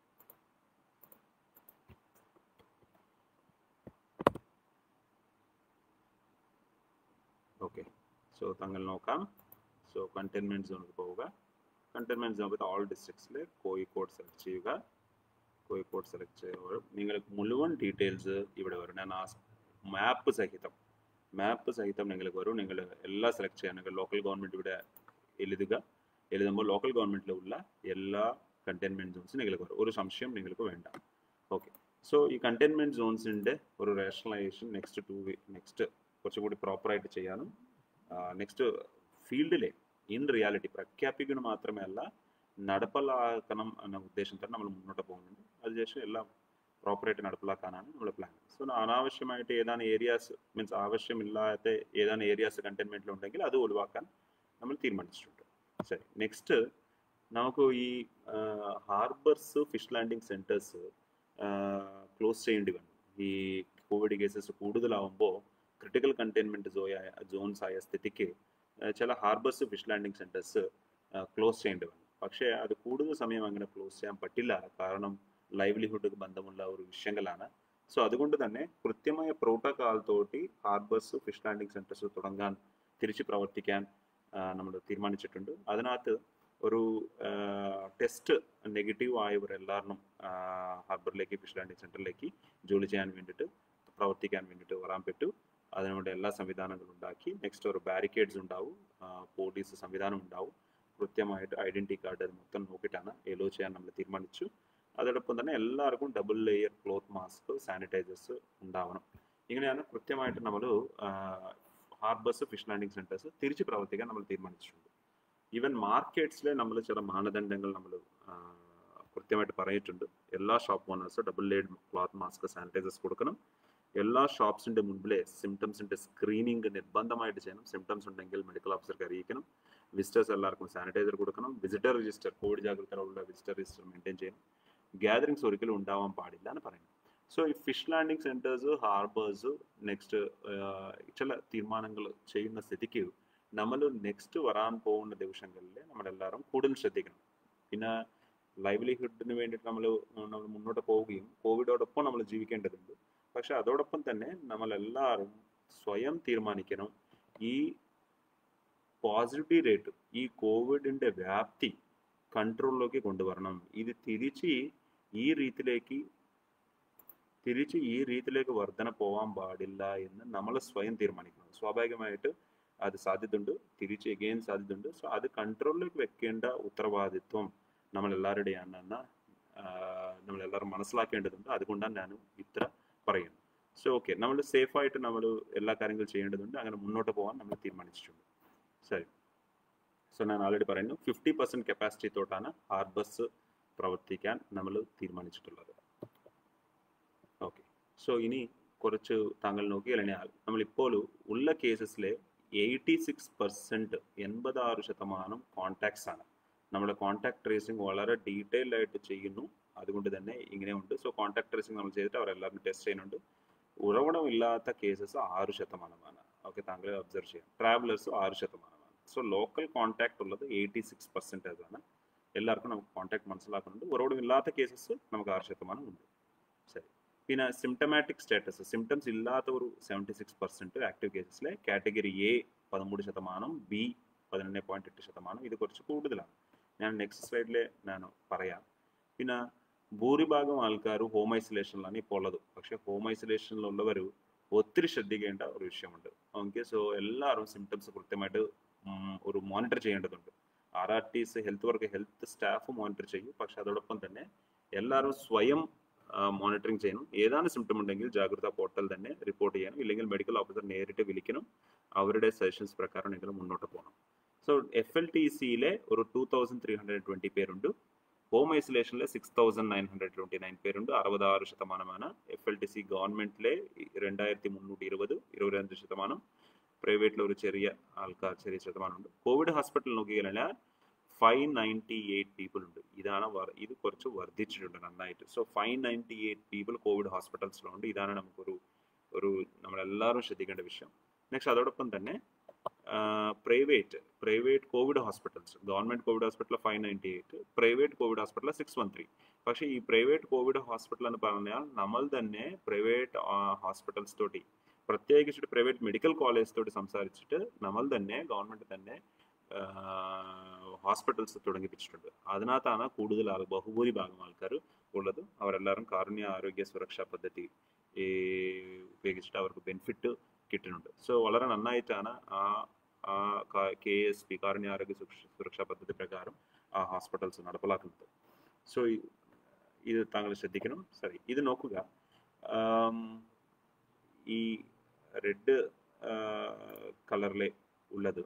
ഓക്കെ സോ താങ്കൾ നോക്കാം സോ കണ്ടെയ്ൻമെന്റ് സോണിൽ പോവുക കണ്ടെയ്ൻമെന്റ് സോൺ വിത്ത് ഓൾ ഡിസ്ട്രിക്ട്സിൽ കോഴിക്കോട് സെലക്ട് ചെയ്യുക കോഴിക്കോട് സെലക്ട് ചെയ്യുമ്പോൾ നിങ്ങൾക്ക് മുഴുവൻ ഡീറ്റെയിൽസ് ഇവിടെ വരും ഞാൻ ആ മാപ്പ് സഹിതം മാപ്പ് സഹിതം നിങ്ങൾക്ക് വരും നിങ്ങൾ എല്ലാം സെലക്ട് ചെയ്യാൻ നിങ്ങൾ ലോക്കൽ ഗവൺമെന്റ് ഇവിടെ എഴുതുക എഴുതുമ്പോൾ ലോക്കൽ ഗവൺമെന്റിലുള്ള എല്ലാ കണ്ടെയ്ൻമെന്റ് സോൺസ് നിങ്ങൾക്ക് വരും ഒരു സംശയം നിങ്ങൾക്ക് വേണ്ട ഓക്കെ സോ ഈ കണ്ടെയ്ൻമെൻറ്റ് സോൺസിൻ്റെ ഒരു റേഷണലൈസേഷൻ നെക്സ്റ്റ് ടു നെക്സ്റ്റ് കുറച്ചുകൂടി പ്രോപ്പറായിട്ട് ചെയ്യാനും നെക്സ്റ്റ് ഫീൽഡിലെ ഇൻ റിയാലിറ്റി പ്രഖ്യാപിക്കണം മാത്രമേ അല്ല നടപ്പിലാക്കണം എന്ന ഉദ്ദേശത്തിൽ നമ്മൾ മുന്നോട്ട് പോകുന്നുണ്ട് അതിനുശേഷം എല്ലാം പ്രോപ്പറായിട്ട് നടപ്പിലാക്കാനാണ് നമ്മൾ പ്ലാൻ സോ അനാവശ്യമായിട്ട് ഏതാണ് ഏരിയാസ് മീൻസ് ആവശ്യമില്ലാത്ത ഏതാണ് ഏരിയാസ് കണ്ടെയ്ൻമെൻറ്റിലുണ്ടെങ്കിൽ അത് ഒഴിവാക്കാൻ നമ്മൾ തീരുമാനിച്ചിട്ടുണ്ട് ശരി നെക്സ്റ്റ് നമുക്ക് ഈ harbours fish landing centres close ചെയ്യേണ്ടി വന്നു ഈ കോവിഡ് കേസസ് കൂടുതലാവുമ്പോൾ ക്രിട്ടിക്കൽ കണ്ടെയ്ൻമെൻറ്റ് സോയായ സോൺസ് ആയ സ്ഥിതിക്ക് ചില harbours fish landing centres close ചെയ്യേണ്ടി വന്നു പക്ഷേ അത് കൂടുതൽ സമയം അങ്ങനെ ക്ലോസ് ചെയ്യാൻ പറ്റില്ല കാരണം ലൈവ്ലിഹുഡ് ബന്ധമുള്ള ഒരു വിഷയങ്ങളാണ് സോ അതുകൊണ്ട് തന്നെ കൃത്യമായ പ്രോട്ടോകോൾ തോട്ടി ഹാർബേഴ്സ് ഫിഷ് ലാൻഡിംഗ് സെൻറ്റേഴ്സ് തുടങ്ങാൻ തിരിച്ച് പ്രവർത്തിക്കാൻ നമ്മൾ തീരുമാനിച്ചിട്ടുണ്ട് അതിനകത്ത് ഒരു ടെസ്റ്റ് നെഗറ്റീവ് ആയവരെല്ലാവരും ഹാർബറിലേക്ക് ഫിഷ് ലാൻഡിംഗ് സെൻറ്ററിലേക്ക് ജോലി ചെയ്യാൻ വേണ്ടിയിട്ട് പ്രവർത്തിക്കാൻ വേണ്ടിയിട്ട് വരാൻ പറ്റൂ അതിനുവേണ്ടി എല്ലാ സംവിധാനങ്ങളും ഉണ്ടാക്കി നെക്സ്റ്റ് ഒരു ബാരിക്കേഡ്സ് ഉണ്ടാവും പോലീസ് സംവിധാനം ഉണ്ടാവും കൃത്യമായിട്ട് ഐഡൻറ്റി കാർഡ് മൊത്തം നോക്കിയിട്ടാണ് എലോ ചെയ്യാൻ നമ്മൾ തീരുമാനിച്ചു അതോടൊപ്പം തന്നെ എല്ലാവർക്കും double layer cloth mask sanitisers ഉണ്ടാവണം ഇങ്ങനെയാണ് കൃത്യമായിട്ട് നമ്മൾ ഹാർബേഴ്സ് ഫിഷ് ലാൻഡിംഗ് സെൻറ്റേഴ്സ് തിരിച്ച് പ്രവർത്തിക്കാൻ നമ്മൾ തീരുമാനിച്ചിട്ടുണ്ട് ഈവൻ മാർക്കറ്റ്സിലെ നമ്മൾ ചില മാനദണ്ഡങ്ങൾ നമ്മൾ കൃത്യമായിട്ട് പറഞ്ഞിട്ടുണ്ട് എല്ലാ ഷോപ്പ് ഓണേഴ്സും double layered cloth mask sanitisers കൊടുക്കണം എല്ലാ ഷോപ്സിൻ്റെ മുൻപിലെ സിംറ്റംസിൻ്റെ സ്ക്രീനിങ് നിർബന്ധമായിട്ട് ചെയ്യണം സിംറ്റംസ് ഉണ്ടെങ്കിൽ മെഡിക്കൽ ഓഫീസർക്ക് അറിയിക്കണം വിസിറ്റേഴ്സ് എല്ലാവർക്കും സാനിറ്റൈസർ കൊടുക്കണം വിസിറ്റർ രജിസ്റ്റർ കോവിഡ് ജാഗ്രതയുള്ള വിസിറ്റർ രജിസ്റ്റർ മെയിൻറ്റെയിൻ ചെയ്യണം ഗ്യാതറിങ്സ് ഒരിക്കലും ഉണ്ടാവാൻ പാടില്ല എന്ന് പറയുന്നത് സോ ഈ fish landing centres harbours next ചില തീരുമാനങ്ങൾ ചെയ്യുന്ന സ്ഥിതിക്ക് നമ്മൾ നെക്സ്റ്റ് വരാൻ പോകുന്ന ദിവസങ്ങളിൽ നമ്മളെല്ലാവരും കൂടുതൽ ശ്രദ്ധിക്കണം പിന്നെ ലൈവ്ലിഹുഡിന് വേണ്ടിയിട്ട് നമ്മൾ നമ്മൾ മുന്നോട്ട് പോവുകയും കോവിഡോടൊപ്പം നമ്മൾ ജീവിക്കേണ്ടതുണ്ട് പക്ഷെ അതോടൊപ്പം തന്നെ നമ്മളെല്ലാവരും സ്വയം തീരുമാനിക്കണം ഈ പോസിറ്റിവിറ്റി റേറ്റ് ഈ കോവിഡിൻ്റെ വ്യാപ്തി കൺട്രോളിലേക്ക് കൊണ്ടുവരണം ഇത് തിരിച്ച് ഈ രീതിയിലേക്ക് തിരിച്ച് ഈ രീതിയിലേക്ക് വർധന പോകാൻ പാടില്ല എന്ന് നമ്മൾ സ്വയം തീരുമാനിക്കണം സ്വാഭാവികമായിട്ട് അത് സാധ്യതയുണ്ട് തിരിച്ച് എഗെയിൻ സാധ്യതയുണ്ട് സോ അത് കൺട്രോളിലേക്ക് വെക്കേണ്ട ഉത്തരവാദിത്വം നമ്മളെല്ലാവരുടെയാണെന്ന് നമ്മളെല്ലാവരും മനസ്സിലാക്കേണ്ടതുണ്ട് അതുകൊണ്ടാണ് ഞാൻ ഇത്ര പറയുന്നത് സോ ഓക്കെ നമ്മൾ സേഫായിട്ട് നമ്മൾ എല്ലാ കാര്യങ്ങളും ചെയ്യേണ്ടതുണ്ട് അങ്ങനെ മുന്നോട്ട് പോകാൻ നമ്മൾ തീരുമാനിച്ചിട്ടുണ്ട് ശരി സോ ഞാൻ ആൾറെഡി പറയുന്നു ഫിഫ്റ്റി പെർസെൻറ്റ് കപ്പാസിറ്റി തൊട്ടാണ് ഹാർബസ് പ്രവർത്തിക്കാൻ നമ്മൾ തീരുമാനിച്ചിട്ടുള്ളത് ഓക്കെ സോ ഇനി കുറച്ച് താങ്കൾ നോക്കിക്കഴിഞ്ഞാൽ നമ്മളിപ്പോൾ ഉള്ള കേസസിലെ എയ്റ്റി സിക്സ് പെർസെൻറ്റ് എൺപതാറ് ശതമാനം കോൺടാക്ട്സ് ആണ് നമ്മുടെ കോൺടാക്ട് ട്രേസിങ് വളരെ ഡീറ്റെയിൽഡ് ആയിട്ട് ചെയ്യുന്നു അതുകൊണ്ട് തന്നെ ഇങ്ങനെയുണ്ട് സോ കോൺടാക്ട് ട്രേസിങ് നമ്മൾ ചെയ്തിട്ട് അവരെല്ലാവരും ടെസ്റ്റ് ചെയ്യുന്നുണ്ട് ഉറവിടമില്ലാത്ത കേസസ് ആറ് ശതമാനമാണ് ഓക്കെ താങ്കൾ ഒബ്സർവ് ചെയ്യാം ട്രാവലേഴ്സ് ആറ് ശതമാനമാണ് സോ ലോക്കൽ കോൺടാക്ട് ഉള്ളത് എയ്റ്റി സിക്സ് പെർസെൻറ്റേജ് ആണ് എല്ലാവർക്കും നമുക്ക് കോൺടാക്ട് മനസ്സിലാക്കുന്നുണ്ട് ഉറവിടമില്ലാത്ത കേസസ് നമുക്ക് ആറ് ശതമാനം ഉണ്ട് ശരി പിന്നെ സിംറ്റമാറ്റിക് സ്റ്റാറ്റസ് സിംറ്റംസ് ഇല്ലാത്ത ഒരു സെവൻറ്റി സിക്സ് പെർസെൻറ്റ് ആക്റ്റീവ് കേസസിലെ കാറ്റഗറി എ പതിമൂന്ന് ശതമാനം ബി പതിനൊന്ന് പോയിന്റ് എട്ട് ശതമാനം ഇത് കുറച്ച് കൂടുതലാണ് ഞാൻ നെക്സ്റ്റ് സ്ലൈഡിൽ ഞാൻ പറയാം പിന്നെ ഭൂരിഭാഗം ആൾക്കാർ ഹോം ഐസൊലേഷനിലാണ് ഇപ്പോൾ ഉള്ളത് പക്ഷേ ഹോം ഐസൊലേഷനിലുള്ളവർ ഒത്തിരി ശ്രദ്ധിക്കേണ്ട ഒരു വിഷയമുണ്ട് ഓക്കെ സോ എല്ലാവരും സിംറ്റംസ് കൃത്യമായിട്ട് ഒരു മോണിറ്റർ ചെയ്യേണ്ടതുണ്ട് R R Ts health work health staff monitor ചെയ്യും പക്ഷെ അതോടൊപ്പം തന്നെ എല്ലാവരും സ്വയം മോണിറ്ററിങ് ചെയ്യണം ഏതാണ് സിംറ്റം ഉണ്ടെങ്കിൽ ജാഗ്രത പോർട്ടൽ തന്നെ റിപ്പോർട്ട് ചെയ്യണം ഇല്ലെങ്കിൽ മെഡിക്കൽ ഓഫീസർ നേരിട്ട് വിളിക്കണം അവരുടെ സജഷൻസ് പ്രകാരം നിങ്ങൾ മുന്നോട്ട് പോകണം സോ എഫ് എൽ ടി സിയിലെ ഒരു two thousand three hundred twenty പേരുണ്ട് ഹോം ഐസൊലേഷനിലെ six thousand nine hundred twenty nine പേരുണ്ട് അറുപതാറ് ശതമാനമാണ് എഫ് എൽ ടി സി ഗവൺമെൻറ്റിലെ രണ്ടായിരത്തി മുന്നൂറ്റി ഇരുപത് ഇരുപത്തഞ്ച് ശതമാനം പ്രൈവറ്റിൽ ഒരു ചെറിയ ആൾക്കാർ ചെറിയ ശതമാനമുണ്ട് കോവിഡ് ഹോസ്പിറ്റൽ നോക്കിക്കഴിഞ്ഞാൽ ഫൈവ് നയൻറ്റി എയ്റ്റ് പീപ്പിൾ ഉണ്ട് ഇതാണ് ഇത് കുറച്ച് വർദ്ധിച്ചിട്ടുണ്ട് നന്നായിട്ട് so five ninety eight people covid ഹോസ്പിറ്റൽസിലുണ്ട് ഇതാണ് നമുക്കൊരു ഒരു നമ്മളെല്ലാവരും ശ്രദ്ധിക്കേണ്ട വിഷയം നെക്സ്റ്റ് അതോടൊപ്പം തന്നെ private private covid hospitals government covid hospital five ninety eight private covid hospital six one three പക്ഷേ ഈ പ്രൈവേറ്റ് കോവിഡ് ഹോസ്പിറ്റൽ എന്ന് പറഞ്ഞാൽ നമ്മൾ തന്നെ പ്രൈവേറ്റ് ഹോസ്പിറ്റൽസ് തോട്ടി പ്രത്യേകിച്ചിട്ട് പ്രൈവറ്റ് മെഡിക്കൽ കോളേജ് തോട്ട് സംസാരിച്ചിട്ട് നമ്മൾ തന്നെ ഗവൺമെൻറ് തന്നെ ഹോസ്പിറ്റൽസ് തുടങ്ങിപ്പിച്ചിട്ടുണ്ട് അതിനകത്താണ് കൂടുതൽ ആൾ ബഹുഭൂരിഭാഗം ആൾക്കാർ ഉള്ളത് അവരെല്ലാവരും കാരുണ്യ ആരോഗ്യ സുരക്ഷാ പദ്ധതി ഉപയോഗിച്ചിട്ട് അവർക്ക് ബെനിഫിറ്റ് കിട്ടുന്നുണ്ട് സോ വളരെ നന്നായിട്ടാണ് ആ ആ കെ എസ് പി കാരുണ്യ ആരോഗ്യ സുരക്ഷാ പദ്ധതി പ്രകാരം ആ ഹോസ്പിറ്റൽസ് നടപ്പിലാക്കുന്നത് സോ ഇത് താങ്കൾ ശ്രദ്ധിക്കണം സോറി ഇത് നോക്കുക ആം, ഈ റെഡ് കളറിലെ ഉള്ളത്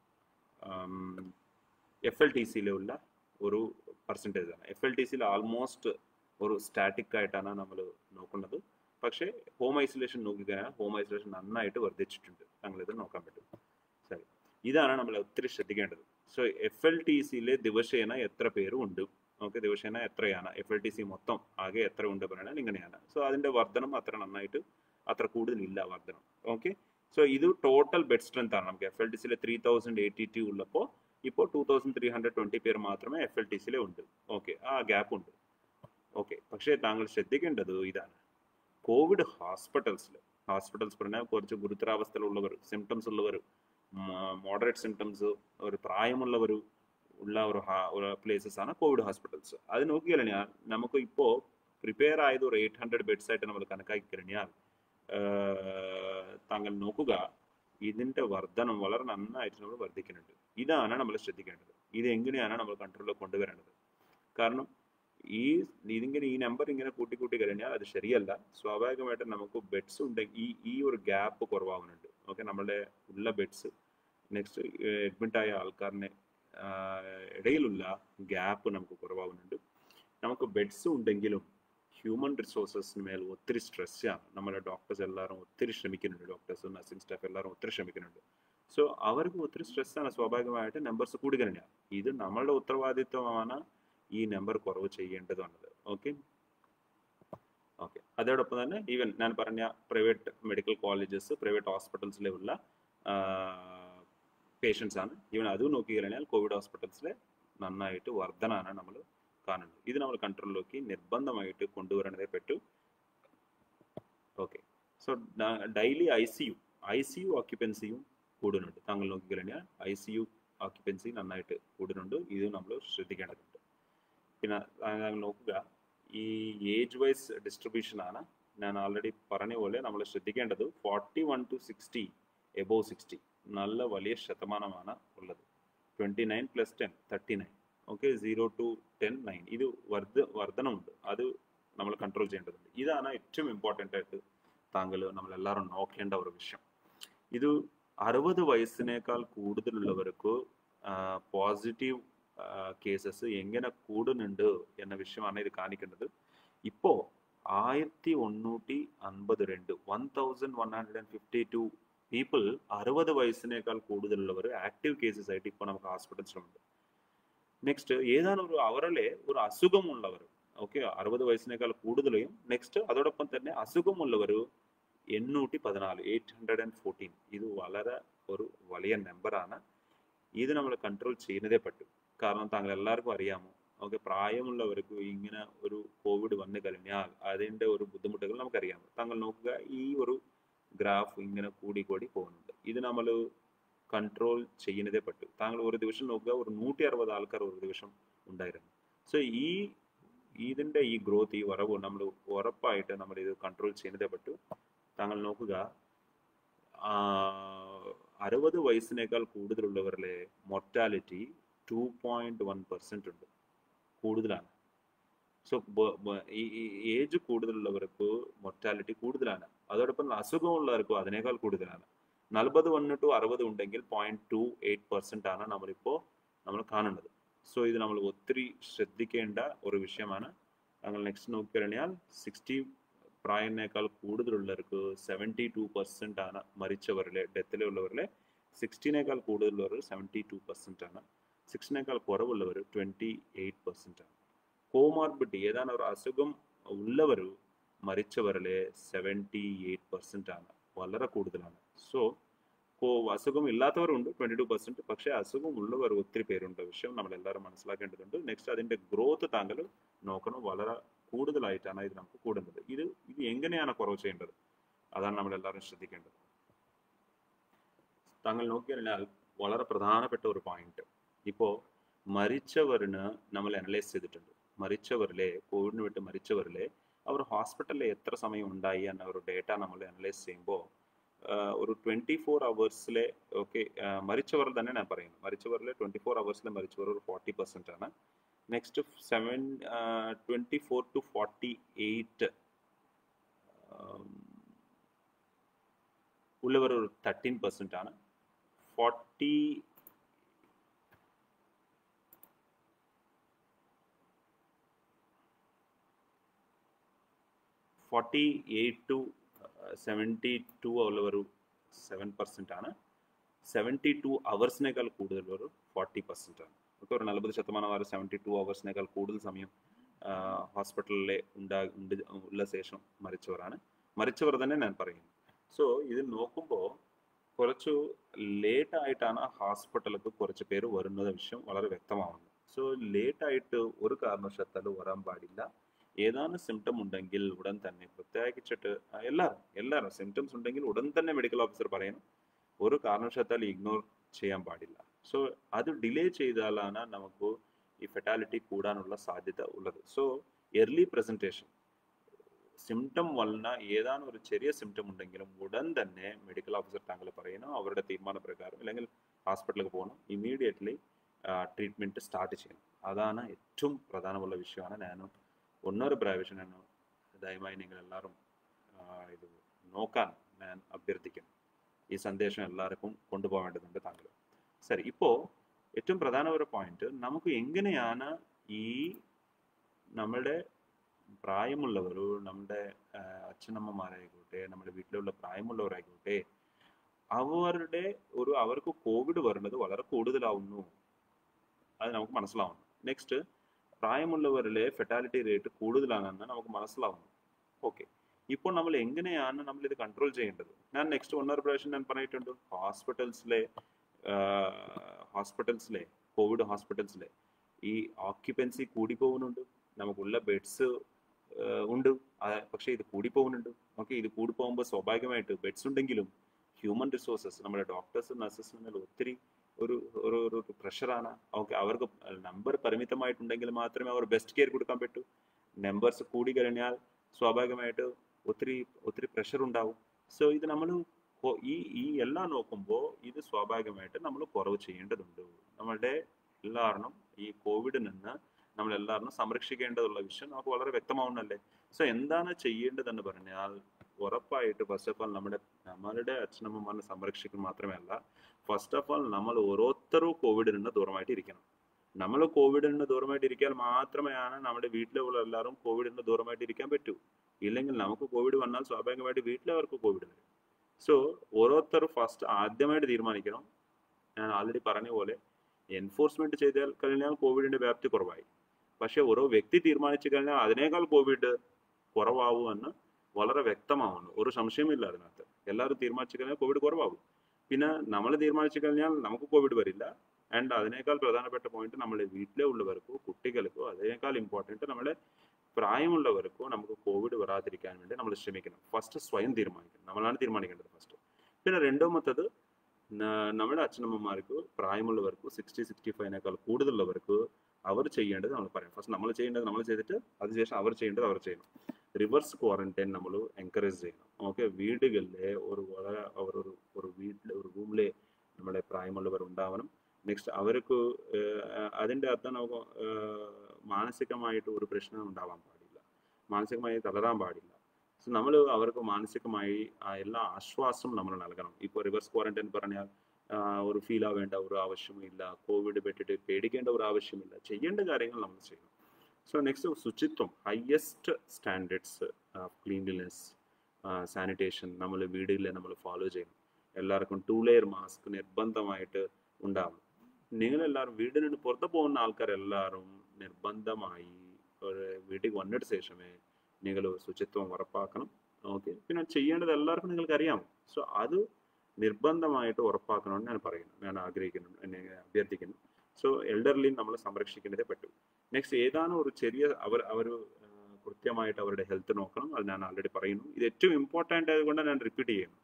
എഫ് എൽ ടി സിയിലുള്ള ഒരു പെർസെൻറ്റേജ് ആണ് എഫ് എൽ ടി സിയിൽ ആൾമോസ്റ്റ് ഒരു സ്റ്റാറ്റിക് ആയിട്ടാണ് നമ്മൾ നോക്കുന്നത് പക്ഷേ ഹോം ഐസൊലേഷൻ നോക്കിക്കഴിഞ്ഞാൽ ഹോം ഐസൊലേഷൻ നന്നായിട്ട് വർദ്ധിച്ചിട്ടുണ്ട് താങ്കളിത് നോക്കാൻ പറ്റും ശരി ഇതാണ് നമ്മൾ ഒത്തിരി ശ്രദ്ധിക്കേണ്ടത് സോ എഫ് എൽ ടി സിയിലെ ദിവസേന എത്ര പേരും ഉണ്ട് ഓക്കെ ദിവസേന എത്രയാണ് എഫ് എൽ ടി സി മൊത്തം ആകെ എത്ര ഉണ്ട് പറയണത് ഇങ്ങനെയാണ് സോ അതിന്റെ വർധനം അത്ര നന്നായിട്ട് അത്ര കൂടുതലില്ല വർധനം ഓക്കെ സോ ഇത് ടോട്ടൽ ബെഡ് സ്ട്രെങ്ത് ആണ് നമുക്ക് എഫ് എൽ ടി സിയിൽ ത്രീ തൗസൻഡ് എയ്റ്റി ടു ഉള്ളപ്പോൾ ഇപ്പോൾ two thousand three hundred twenty പേർ മാത്രമേ എഫ് എൽ ടി സിയിൽ ഉണ്ട് ഓക്കെ ആ ഗ്യാപ്പ് ഉണ്ട് ഓക്കെ പക്ഷേ താങ്കൾ ശ്രദ്ധിക്കേണ്ടത് ഇതാണ് കോവിഡ് ഹോസ്പിറ്റൽസിൽ ഹോസ്പിറ്റൽസ് പറഞ്ഞാൽ കുറച്ച് ഗുരുതരാവസ്ഥയിലുള്ളവർ സിംറ്റംസ് ഉള്ളവർ മോഡറേറ്റ് സിംറ്റംസ് ഒരു പ്രായമുള്ളവർ ഉള്ള ഒരു ഹാ- ഒരു പ്ലേസസ് ആണ് കോവിഡ് ഹോസ്പിറ്റൽസ് അത് നോക്കിക്കഴിഞ്ഞാൽ നമുക്ക് ഇപ്പോൾ പ്രിപ്പയർ ആയത് ഒരു എയ്റ്റ് ഹൺഡ്രഡ് ബെഡ്സ് ആയിട്ട് നമ്മൾ കണക്കാക്കി കഴിഞ്ഞാൽ ആഹ്, താങ്കൾ നോക്കുക ഇതിന്റെ വർധനം വളരെ നന്നായിട്ട് നമ്മൾ വർദ്ധിക്കുന്നുണ്ട് ഇതാണ് നമ്മൾ ശ്രദ്ധിക്കേണ്ടത് ഇത് എങ്ങനെയാണ് നമ്മൾ കൺട്രോളിൽ കൊണ്ടുവരേണ്ടത് കാരണം ഈ ഇതിങ്ങനെ ഈ നമ്പർ ഇങ്ങനെ കൂട്ടി കൂട്ടി കഴിഞ്ഞാൽ അത് ശരിയല്ല സ്വാഭാവികമായിട്ടും നമുക്ക് ബെഡ്സ് ഉണ്ടെങ്കിൽ ഈ ഈ ഒരു ഗ്യാപ്പ് കുറവാകുന്നുണ്ട് ഓക്കെ നമ്മുടെ ഉള്ള ബെഡ്സ് നെക്സ്റ്റ് അഡ്മിറ്റ് ആയ ആൾക്കാരിനെ ആഹ്, ഇടയിലുള്ള ഗ്യാപ്പ് നമുക്ക് കുറവാകുന്നുണ്ട് നമുക്ക് ബെഡ്സ് ഉണ്ടെങ്കിലും ഹ്യൂമൻ റിസോഴ്സസിന് മേൽ ഒത്തിരി സ്ട്രെസ്സാണ് നമ്മുടെ ഡോക്ടേഴ്സ് എല്ലാവരും ഒത്തിരി ശ്രമിക്കുന്നുണ്ട് ഡോക്ടേഴ്സും നഴ്സിംഗ് സ്റ്റാഫ് എല്ലാവരും ഒത്തിരി ശ്രമിക്കുന്നുണ്ട് സോ അവർക്ക് ഒത്തിരി സ്ട്രെസ്സാണ് സ്വാഭാവികമായിട്ട് നമ്പേഴ്സ് കൂടി കഴിഞ്ഞാൽ ഇത് നമ്മളുടെ ഉത്തരവാദിത്വമാണ് ഈ നമ്പർ കുറവ് ചെയ്യേണ്ടതുള്ളത് ഓക്കെ ഓക്കെ അതോടൊപ്പം തന്നെ ഈവൻ ഞാൻ പറഞ്ഞ പ്രൈവറ്റ് മെഡിക്കൽ കോളേജസ് പ്രൈവറ്റ് ഹോസ്പിറ്റൽസിലുള്ള പേഷ്യൻസ് ആണ് ഈവൻ അതും നോക്കി കഴിഞ്ഞാൽ കോവിഡ് ഹോസ്പിറ്റൽസിലെ നന്നായിട്ട് വർധനാണ് നമ്മൾ കാണുന്നത് ഇത് നമ്മൾ കൺട്രോളിലേക്ക് നിർബന്ധമായിട്ട് കൊണ്ടുവരണതേ പറ്റൂ okay so daily I C U I C U ഓക്യുപ്പൻസിയും കൂടുന്നുണ്ട് താങ്കൾ നോക്കിക്കഴിഞ്ഞാൽ ഐ സി യു ഓക്യുപ്പൻസി നന്നായിട്ട് കൂടുന്നുണ്ട് ഇത് നമ്മൾ ശ്രദ്ധിക്കേണ്ടതുണ്ട് പിന്നെ താങ്കൾ നോക്കുക ഈ ഏജ് വൈസ് ഡിസ്ട്രിബ്യൂഷൻ ആണ് ഞാൻ ഓൾറെഡി പറഞ്ഞ പോലെ നമ്മൾ ശ്രദ്ധിക്കേണ്ടത് forty one two sixty above sixty നല്ല വലിയ ശതമാനമാണ് ഉള്ളത് twenty nine plus ten thirty nine okay zero two ten nine ഇത് വർദ്ധ വർധനമുണ്ട് അത് നമ്മൾ കൺട്രോൾ ചെയ്യേണ്ടതുണ്ട് ഇതാണ് ഏറ്റവും ഇമ്പോർട്ടൻ്റ് ആയിട്ട് താങ്കൾ നമ്മളെല്ലാവരും നോക്കേണ്ട ഒരു വിഷയം ഇത് അറുപത് വയസ്സിനേക്കാൾ കൂടുതലുള്ളവർക്ക് പോസിറ്റീവ് കേസസ് എങ്ങനെ കൂടുന്നുണ്ട് എന്ന വിഷയമാണ് ഇത് കാണിക്കേണ്ടത് ഇപ്പോൾ ആയിരത്തി ഒണ്ണൂറ്റി അൻപത് രണ്ട് one thousand one hundred and fifty two people അറുപത് വയസ്സിനേക്കാൾ കൂടുതലുള്ളവർ ആക്റ്റീവ് കേസസ് ആയിട്ട് ഇപ്പോൾ നമുക്ക് ഹോസ്പിറ്റൽസിലുണ്ട് നെക്സ്റ്റ് ഏതാണ് ഒരു അവരിലെ ഒരു അസുഖമുള്ളവർ ഓക്കെ അറുപത് വയസ്സിനേക്കാൾ കൂടുതലും നെക്സ്റ്റ് അതോടൊപ്പം തന്നെ അസുഖമുള്ളവർ എണ്ണൂറ്റി പതിനാല് എയ്റ്റ് ഹൺഡ്രഡ് ആൻഡ് ഫോർട്ടീൻ ഇത് വളരെ ഒരു വലിയ നമ്പറാണ് ഇത് നമ്മൾ കൺട്രോൾ ചെയ്യുന്നതേ പറ്റും കാരണം താങ്കൾ എല്ലാവർക്കും അറിയാമോ ഓക്കെ പ്രായമുള്ളവർക്ക് ഇങ്ങനെ ഒരു കോവിഡ് വന്നു കഴിഞ്ഞാൽ അതിൻ്റെ ഒരു ബുദ്ധിമുട്ടുകൾ നമുക്കറിയാമോ താങ്കൾ നോക്കുക ഈ ഒരു ഗ്രാഫ് ഇങ്ങനെ കൂടി കൂടി പോകുന്നുണ്ട് ഇത് നമ്മൾ കൺട്രോൾ ചെയ്യുന്നതേ പറ്റൂ താങ്കൾ ഒരു ദിവസം നോക്കുക ഒരു നൂറ്റി അറുപത് ആൾക്കാർ ഒരു ദിവസം ഉണ്ടായിരുന്നു സോ ഈ ഇതിൻ്റെ ഈ ഗ്രോത്ത് ഈ വരവ് നമ്മൾ ഉറപ്പായിട്ട് നമ്മൾ ഇത് കൺട്രോൾ ചെയ്യുന്നതേ പറ്റൂ താങ്കൾ നോക്കുക അറുപത് വയസ്സിനേക്കാൾ കൂടുതലുള്ളവരിലെ mortality two point one percent ഉണ്ട് കൂടുതലാണ് സോ ഈ ഏജ് കൂടുതലുള്ളവർക്ക് മൊർട്ടാലിറ്റി കൂടുതലാണ് അതോടൊപ്പം അസുഖമുള്ളവർക്കും അതിനേക്കാൾ കൂടുതലാണ് നലപത് വൺ ടു അറുപത് ഉണ്ടെങ്കിൽ പോയിന്റ് ടു എയ്റ്റ് പെർസെൻ്റ് ആണ് നമ്മളിപ്പോൾ നമ്മൾ കാണുന്നത് സോ ഇത് നമ്മൾ ഒത്തിരി ശ്രദ്ധിക്കേണ്ട ഒരു വിഷയമാണ് നമ്മൾ നെക്സ്റ്റ് നോക്കിക്കഴിഞ്ഞാൽ സിക്സ്റ്റി പ്രായനേക്കാൾ കൂടുതലുള്ളവർക്ക് സെവൻറ്റി ടു പെർസെൻ്റ് ആണ് മരിച്ചവരിലെ ഡെത്തിലുള്ളവരിലെ സിക്സ്റ്റിനേക്കാൾ കൂടുതലുള്ളവർ സെവൻറ്റി ടു പെർസെൻ്റ് ആണ് സിക്സ്റ്റിനേക്കാൾ കുറവുള്ളവർ ട്വൻറ്റി എയ്റ്റ് പെർസെൻ്റ് ആണ് കോമാർബിഡിറ്റി ഏതാണ് ഒരു അസുഖം ഉള്ളവർ മരിച്ചവരിലെ സെവൻറ്റി എയ്റ്റ് പെർസെൻ്റ് ആണ് വളരെ കൂടുതലാണ് സോ കോ അസുഖം ഇല്ലാത്തവരുണ്ട് ട്വൻറ്റി ടു പെർസെൻറ്റ് പക്ഷേ അസുഖം ഉള്ളവർ ഒത്തിരി പേരുണ്ട് വിഷയം നമ്മൾ എല്ലാവരും മനസ്സിലാക്കേണ്ടതുണ്ട് നെക്സ്റ്റ് അതിൻ്റെ ഗ്രോത്ത് താങ്കൾ നോക്കണം വളരെ കൂടുതലായിട്ടാണ് ഇത് നമുക്ക് കൂടുന്നത് ഇത് ഇത് എങ്ങനെയാണ് കുറവ് ചെയ്യേണ്ടത് അതാണ് നമ്മൾ എല്ലാവരും ശ്രദ്ധിക്കേണ്ടത് താങ്കൾ നോക്കിക്കഴിഞ്ഞാൽ വളരെ പ്രധാനപ്പെട്ട ഒരു പോയിന്റ് ഇപ്പോൾ മരിച്ചവരിന് നമ്മൾ അനലൈസ് ചെയ്തിട്ടുണ്ട് മരിച്ചവരിലെ കോവിഡിന് വിട്ട് മരിച്ചവരിലെ അവർ ഹോസ്പിറ്റലിൽ എത്ര സമയം ഉണ്ടായി എന്ന ഒരു ഡേറ്റ നമ്മൾ അനലൈസ് ചെയ്യുമ്പോൾ ഒരു ട്വൻറ്റി ഫോർ അവേഴ്സിലെ ഓക്കെ മരിച്ചവർ തന്നെ ഞാൻ പറയുന്നു മരിച്ചവരിലെ ട്വൻറ്റി ഫോർ അവേഴ്സിലെ മരിച്ചവർ ഒരു ഫോർട്ടി പെർസെൻ്റ് ആണ് next seven twenty four two forty eight ഉള്ളവർ ഒരു തേർട്ടീൻ പെർസെൻ്റ് ആണ് forty forty eight two seventy two ഉള്ളവർ സെവൻ പെർസെൻ്റ് ആണ് സെവൻറ്റി ടു അവേഴ്സിനേക്കാൾ കൂടുതൽ ഒരു ഫോർട്ടി പെർസെൻ്റ് ആണ് ഒക്കെ ഒരു നല്ലത് ശതമാനം ആറ് സെവൻറ്റി ടു അവേഴ്സിനേക്കാൾ കൂടുതൽ സമയം ഹോസ്പിറ്റലിലെ ഉണ്ടാ ഉണ്ട് ഉള്ള ശേഷം മരിച്ചവരാണ് മരിച്ചവർ തന്നെ ഞാൻ പറയുന്നു സോ ഇത് നോക്കുമ്പോൾ കുറച്ചു ലേറ്റ് ആയിട്ടാണ് ഹോസ്പിറ്റലിലേക്ക് കുറച്ച് പേര് വരുന്നത് വിഷയം വളരെ വ്യക്തമാവുന്നത് സോ ലേറ്റ് ആയിട്ട് ഒരു കാരണവശാലും വരാൻ പാടില്ല ഏതാനും സിംറ്റം ഉണ്ടെങ്കിൽ ഉടൻ തന്നെ പ്രത്യേകിച്ചിട്ട് എല്ലാവരും എല്ലാവരും സിംറ്റംസ് ഉണ്ടെങ്കിൽ ഉടൻ തന്നെ മെഡിക്കൽ ഓഫീസർ പറയണം ഒരു കാരണവശാൽ ഇഗ്നോർ ചെയ്യാൻ പാടില്ല സോ അത് ഡിലേ ചെയ്താലാണ് നമുക്ക് ഈ ഫെറ്റാലിറ്റി കൂടാനുള്ള സാധ്യത ഉള്ളത് സോ എർലി പ്രസൻറ്റേഷൻ സിംറ്റം വലന ഏതാനും ഒരു ചെറിയ സിംറ്റം ഉണ്ടെങ്കിലും ഉടൻ തന്നെ മെഡിക്കൽ ഓഫീസർ താങ്കൾ പറയണം അവരുടെ തീരുമാനപ്രകാരം അല്ലെങ്കിൽ ഹോസ്പിറ്റലിൽ പോകണം ഇമീഡിയറ്റ്ലി ട്രീറ്റ്മെൻറ്റ് സ്റ്റാർട്ട് ചെയ്യണം അതാണ് ഏറ്റവും പ്രധാനമുള്ള വിഷയമാണ് ഞാൻ ഒന്നൊരു പ്രാവശ്യം ഞാൻ ദയവായി നിങ്ങൾ എല്ലാവരും ഇത് നോക്കാൻ ഞാൻ അഭ്യർത്ഥിക്കുന്നു ഈ സന്ദേശം എല്ലാവർക്കും കൊണ്ടുപോകേണ്ടതുണ്ട് താങ്കൾ ശരി ഇപ്പോൾ ഏറ്റവും പ്രധാന ഒരു പോയിന്റ് നമുക്ക് എങ്ങനെയാണ് ഈ നമ്മുടെ പ്രായമുള്ളവർ നമ്മുടെ അച്ഛനമ്മമാരായിക്കോട്ടെ നമ്മുടെ വീട്ടിലുള്ള പ്രായമുള്ളവരായിക്കോട്ടെ അവരുടെ ഒരു അവർക്ക് കോവിഡ് വരുന്നത് വളരെ കൂടുതലാവുന്നു അത് നമുക്ക് മനസ്സിലാവുന്നു നെക്സ്റ്റ് പ്രായമുള്ളവരിലെ ഫെറ്റാലിറ്റി റേറ്റ് കൂടുതലാണെന്ന് നമുക്ക് മനസ്സിലാവുന്നു ഓക്കെ ഇപ്പോൾ നമ്മൾ എങ്ങനെയാണ് നമ്മൾ ഇത് കൺട്രോൾ ചെയ്യേണ്ടത് ഞാൻ നെക്സ്റ്റ് ഒന്നര പ്രാവശ്യം ഞാൻ പറഞ്ഞിട്ടുണ്ട് ഹോസ്പിറ്റൽസിലെ ഹോസ്പിറ്റൽസിലെ കോവിഡ് ഹോസ്പിറ്റൽസിലെ ഈ ഓക്യുപ്പൻസി കൂടി പോകുന്നുണ്ട് നമുക്കുള്ള ബെഡ്സ് ഉണ്ട് പക്ഷേ ഇത് കൂടി പോകുന്നുണ്ട് ഓക്കെ ഇത് കൂടി പോകുമ്പോൾ സ്വാഭാവികമായിട്ട് ബെഡ്സ് ഉണ്ടെങ്കിലും ഹ്യൂമൻ റിസോഴ്സസ് നമ്മുടെ ഡോക്ടേഴ്സ് നഴ്സസ് ഒത്തിരി ഒരു ഒരു ഒരു പ്രഷറാണ് ഓക്കെ അവർക്ക് നമ്പർ പരിമിതമായിട്ടുണ്ടെങ്കിൽ മാത്രമേ അവർ ബെസ്റ്റ് കെയർ കൊടുക്കാൻ പറ്റൂ നമ്പേഴ്സ് കൂടി കഴിഞ്ഞാൽ സ്വാഭാവികമായിട്ട് ഒത്തിരി ഒത്തിരി പ്രഷർ ഉണ്ടാവും സോ ഇത് നമ്മൾ ഈ ഈ എല്ലാം നോക്കുമ്പോൾ ഇത് സ്വാഭാവികമായിട്ട് നമ്മൾ കുറവ് ചെയ്യേണ്ടതുണ്ട് നമ്മളുടെ എല്ലാവരും ഈ കോവിഡിൽ നിന്ന് നമ്മൾ എല്ലാവരും സംരക്ഷിക്കേണ്ടതുള്ള വിഷയം നമുക്ക് വളരെ വ്യക്തമാവുന്നല്ലേ സോ എന്താണ് ചെയ്യേണ്ടതെന്ന് പറഞ്ഞാൽ ഉറപ്പായിട്ട് ഫസ്റ്റ് ഓഫ് ഓൾ നമ്മുടെ നമ്മളുടെ അച്ഛനമ്മമാരെ സംരക്ഷിക്കുക മാത്രമല്ല ഫസ്റ്റ് ഓഫ് ഓൾ നമ്മൾ ഓരോരുത്തരും കോവിഡിൽ നിന്ന് ദൂരമായിട്ട് ഇരിക്കണം നമ്മൾ കോവിഡിൽ നിന്ന് ദൂരമായിട്ട് ഇരിക്കാൻ മാത്രമേയാണ് നമ്മുടെ വീട്ടിലുള്ള എല്ലാവരും കോവിഡിൽ നിന്ന് ദൂരമായിട്ട് ഇരിക്കാൻ പറ്റൂ ഇല്ലെങ്കിൽ നമുക്ക് കോവിഡ് വന്നാൽ സ്വാഭാവികമായിട്ട് വീട്ടിലവർക്ക് കോവിഡ് വരും സോ ഓരോരുത്തരും ഫസ്റ്റ് ആദ്യമായിട്ട് തീരുമാനിക്കണം ഞാൻ ആൾറെഡി പറഞ്ഞ പോലെ എൻഫോഴ്സ്മെന്റ് ചെയ്താൽ കഴിഞ്ഞാൽ കോവിഡിന്റെ വ്യാപ്തി കുറവായി പക്ഷെ ഓരോ വ്യക്തി തീരുമാനിച്ചു കഴിഞ്ഞാൽ അതിനേക്കാൾ കോവിഡ് കുറവാകുമെന്ന് വളരെ വ്യക്തമാവുന്നു ഒരു സംശയമില്ല അതിനകത്ത് എല്ലാവരും തീരുമാനിച്ചു കഴിഞ്ഞാൽ കോവിഡ് കുറവാകും പിന്നെ നമ്മൾ തീരുമാനിച്ചു കഴിഞ്ഞാൽ നമുക്ക് കോവിഡ് വരില്ല ആൻഡ് അതിനേക്കാൾ പ്രധാനപ്പെട്ട പോയിന്റ് നമ്മുടെ വീട്ടിലെ ഉള്ളവർക്കോ കുട്ടികൾക്കോ അതിനേക്കാൾ ഇമ്പോർട്ടൻറ്റ് നമ്മുടെ പ്രായമുള്ളവർക്കോ നമുക്ക് കോവിഡ് വരാതിരിക്കാൻ വേണ്ടി നമ്മൾ ശ്രമിക്കണം ഫസ്റ്റ് സ്വയം തീരുമാനിക്കണം നമ്മളാണ് തീരുമാനിക്കേണ്ടത് ഫസ്റ്റ് പിന്നെ രണ്ടാമത്തത് നമ്മുടെ അച്ഛനമ്മമാർക്ക് പ്രായമുള്ളവർക്ക് സിക്സ്റ്റി സിക്സ്റ്റി ഫൈവിനേക്കാൾ കൂടുതലുള്ളവർക്ക് അവർ ചെയ്യേണ്ടത് നമ്മൾ പറയാം ഫസ്റ്റ് നമ്മൾ ചെയ്യേണ്ടത് നമ്മൾ ചെയ്തിട്ട് അതിനുശേഷം അവർ ചെയ്യേണ്ടത് അവർ ചെയ്യണം റിവേഴ്സ് ക്വാറന്റൈൻ നമ്മൾ എൻകറേജ് ചെയ്യണം ഓക്കെ വീടുകളിലെ ഒരു വളരെ അവർ ഒരു ഒരു വീട്ടിലെ ഒരു റൂമിലെ നമ്മുടെ പ്രായമുള്ളവർ ഉണ്ടാവണം നെക്സ്റ്റ് അവർക്ക് അതിൻ്റെ അർത്ഥം നമുക്ക് മാനസികമായിട്ട് ഒരു പ്രശ്നം ഉണ്ടാവാൻ പാടില്ല മാനസികമായി തളരാൻ പാടില്ല സോ നമ്മൾ അവർക്ക് മാനസികമായി എല്ലാ ആശ്വാസം നമ്മൾ നൽകണം ഇപ്പോൾ റിവേഴ്സ് ക്വാറന്റൈൻ പറഞ്ഞാൽ ഒരു ഫീൽ ആവേണ്ട ഒരു ആവശ്യമില്ല കോവിഡ് പെട്ടിട്ട് പേടിക്കേണ്ട ഒരു ആവശ്യമില്ല ചെയ്യേണ്ട കാര്യങ്ങൾ നമ്മൾ ചെയ്യണം സോ നെക്സ്റ്റ് ശുചിത്വം ഹയസ്റ്റ് സ്റ്റാൻഡേർഡ്സ് ക്ലീൻലിനെസ് സാനിറ്റേഷൻ നമ്മൾ വീടുകളിൽ നമ്മൾ ഫോളോ ചെയ്യണം എല്ലാവർക്കും ടു ലെയർ മാസ്ക് നിർബന്ധമായിട്ട് ഉണ്ടാവും നിങ്ങളെല്ലാവരും വീടിൽ നിന്ന് പുറത്ത് പോകുന്ന ആൾക്കാരെല്ലാവരും നിർബന്ധമായി ഒരു വീട്ടിൽ വന്നിട്ട് ശേഷമേ നിങ്ങൾ ശുചിത്വം ഉറപ്പാക്കണം ഓക്കെ പിന്നെ ചെയ്യേണ്ടത് എല്ലാവർക്കും നിങ്ങൾക്ക് അറിയാം സോ അത് നിർബന്ധമായിട്ട് ഉറപ്പാക്കണമെന്ന് ഞാൻ പറയുന്നു ഞാൻ ആഗ്രഹിക്കുന്നു എന്നെ അഭ്യർത്ഥിക്കുന്നു സോ എൽഡർലി നമ്മൾ സംരക്ഷിക്കേണ്ടതേ പറ്റൂ നെക്സ്റ്റ് ഏതാനും ഒരു ചെറിയ അവർ അവർ കൃത്യമായിട്ട് അവരുടെ ഹെൽത്ത് നോക്കണം അത് ഞാൻ ആൾറെഡി പറയുന്നു ഇത് ഏറ്റവും ഇമ്പോർട്ടൻ്റ് ആയതുകൊണ്ട് ഞാൻ റിപ്പീറ്റ് ചെയ്യുന്നു